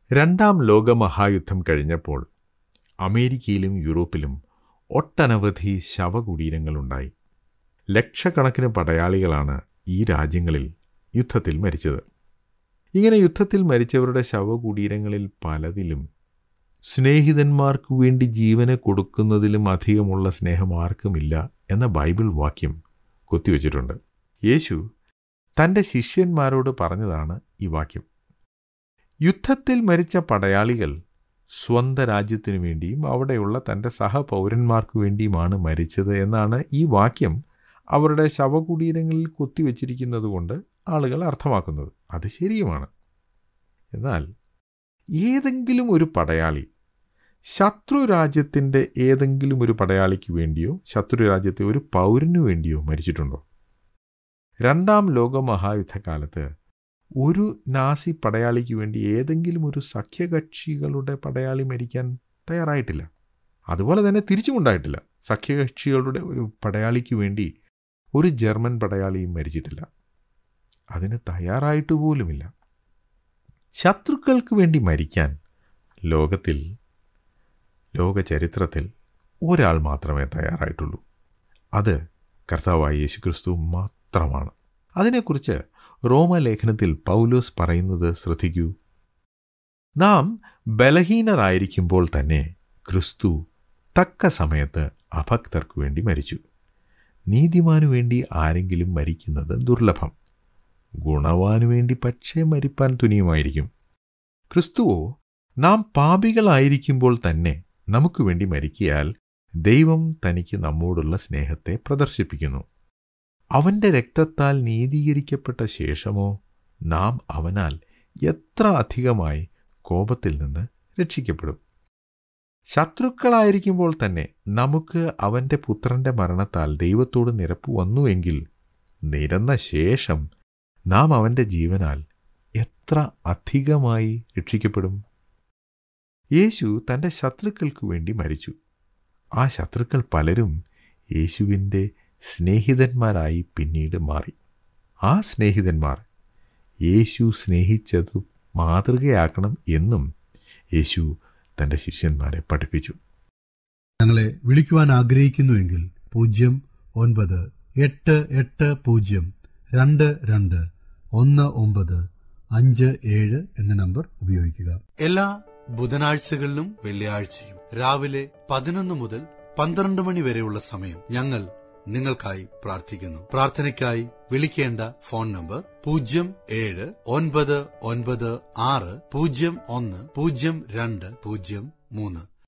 രണ്ടാം ലോകമഹായുദ്ധം കഴിഞ്ഞപ്പോൾ അമേരിക്കയിലും യൂറോപ്പിലും ഒട്ടനവധി ശവകുടീരങ്ങളുണ്ടായി ലക്ഷക്കണക്കിന് പടയാളികളാണ് ഈ രാജ്യങ്ങളിൽ യുദ്ധത്തിൽ മരിച്ചത് ഇങ്ങനെ യുദ്ധത്തിൽ മരിച്ചവരുടെ ശവകുടീരങ്ങളിൽ പലതിലും സ്നേഹിതന്മാർക്കു വേണ്ടി ജീവനെ കൊടുക്കുന്നതിലും അധികമുള്ള സ്നേഹം ആർക്കുമില്ല എന്ന ബൈബിൾ വാക്യം കൊത്തിവെച്ചിട്ടുണ്ട് യേശു തൻ്റെ ശിഷ്യന്മാരോട് പറഞ്ഞതാണ് ഈ വാക്യം യുദ്ധത്തിൽ മരിച്ച പടയാളികൾ സ്വന്ത രാജ്യത്തിനു വേണ്ടിയും അവിടെയുള്ള തൻ്റെ സഹപൗരന്മാർക്കു വേണ്ടിയുമാണ് മരിച്ചത് എന്നാണ് ഈ വാക്യം അവരുടെ ശവകുടീരങ്ങളിൽ കൊത്തിവെച്ചിരിക്കുന്നത് കൊണ്ട് ആളുകൾ അർത്ഥമാക്കുന്നത് അത് ശരിയുമാണ് എന്നാൽ ഏതെങ്കിലും ഒരു പടയാളി ശത്രു രാജ്യത്തിൻ്റെ ഏതെങ്കിലും ഒരു പടയാളിക്ക് വേണ്ടിയോ ശത്രു രാജ്യത്തെ ഒരു പൗരനു വേണ്ടിയോ മരിച്ചിട്ടുണ്ടോ രണ്ടാം ലോകമഹായുദ്ധകാലത്ത് ഒരു നാസി പടയാളിക്ക് വേണ്ടി ഏതെങ്കിലും ഒരു സഖ്യകക്ഷികളുടെ പടയാളി മരിക്കാൻ തയ്യാറായിട്ടില്ല അതുപോലെ തന്നെ തിരിച്ചുമുണ്ടായിട്ടില്ല സഖ്യകക്ഷികളുടെ ഒരു പടയാളിക്ക് വേണ്ടി ഒരു ജർമ്മൻ പടയാളിയും മരിച്ചിട്ടില്ല അതിന് തയ്യാറായിട്ട് പോലുമില്ല ശത്രുക്കൾക്ക് വേണ്ടി മരിക്കാൻ ലോകത്തിൽ ലോക ചരിത്രത്തിൽ ഒരാൾ മാത്രമേ തയ്യാറായിട്ടുള്ളൂ അത് കർത്താവായ യേശുക്രിസ്തു മാത്രമാണ് അതിനെക്കുറിച്ച് റോമലേഖനത്തിൽ പൗലോസ് പറയുന്നത് ശ്രദ്ധിക്കൂ നാം ബലഹീനരായിരിക്കുമ്പോൾ തന്നെ ക്രിസ്തു തക്ക സമയത്ത് അഭക്തർക്കു വേണ്ടി മരിച്ചു നീതിമാനു വേണ്ടി ആരെങ്കിലും മരിക്കുന്നത് ദുർലഭം ഗുണവാനു വേണ്ടി പക്ഷേ മരിപ്പാൻ തുനിയുമായിരിക്കും ക്രിസ്തുവോ നാം പാപികളായിരിക്കുമ്പോൾ തന്നെ നമുക്ക് വേണ്ടി മരിക്കിയാൽ ദൈവം തനിക്ക് നമ്മോടുള്ള സ്നേഹത്തെ പ്രദർശിപ്പിക്കുന്നു അവന്റെ രക്തത്താൽ നീതീകരിക്കപ്പെട്ട ശേഷമോ നാം അവനാൽ എത്ര അധികമായി കോപത്തിൽ നിന്ന് രക്ഷിക്കപ്പെടും ശത്രുക്കളായിരിക്കുമ്പോൾ തന്നെ നമുക്ക് അവന്റെ പുത്രന്റെ മരണത്താൽ ദൈവത്തോട് നിരപ്പ് വന്നുവെങ്കിൽ നിരന്ന ശേഷം നാം അവന്റെ ജീവനാൽ എത്ര അധികമായി രക്ഷിക്കപ്പെടും യേശു തൻ്റെ ശത്രുക്കൾക്ക് വേണ്ടി മരിച്ചു ആ ശത്രുക്കൾ പലരും യേശുവിൻ്റെ സ്നേഹിതന്മാരായി പിന്നീട് മാറി ആ സ്നേഹിതന്മാർ യേശു സ്നേഹിച്ചത് മാതൃകയാക്കണം എന്നും യേശു തൻ്റെ ശിഷ്യന്മാരെ പഠിപ്പിച്ചു ഞങ്ങളെ വിളിക്കുവാൻ ആഗ്രഹിക്കുന്നുവെങ്കിൽ പൂജ്യം ഒൻപത് എട്ട് എട്ട് പൂജ്യം രണ്ട് രണ്ട് ഒന്ന് ഒമ്പത് അഞ്ച് ഏഴ് എന്ന നമ്പർ ഉപയോഗിക്കുക എല്ലാ ബുധനാഴ്ചകളിലും വെള്ളിയാഴ്ചയും രാവിലെ പതിനൊന്ന് മുതൽ പന്ത്രണ്ട് മണി വരെയുള്ള സമയം ഞങ്ങൾ നിങ്ങൾക്കായി പ്രാർത്ഥിക്കുന്നു പ്രാർത്ഥനയ്ക്കായി വിളിക്കേണ്ട ഫോൺ നമ്പർ പൂജ്യം ഏഴ് ഒൻപത് ഒൻപത് ആറ് പൂജ്യം ഒന്ന് പൂജ്യം രണ്ട് പൂജ്യം മൂന്ന്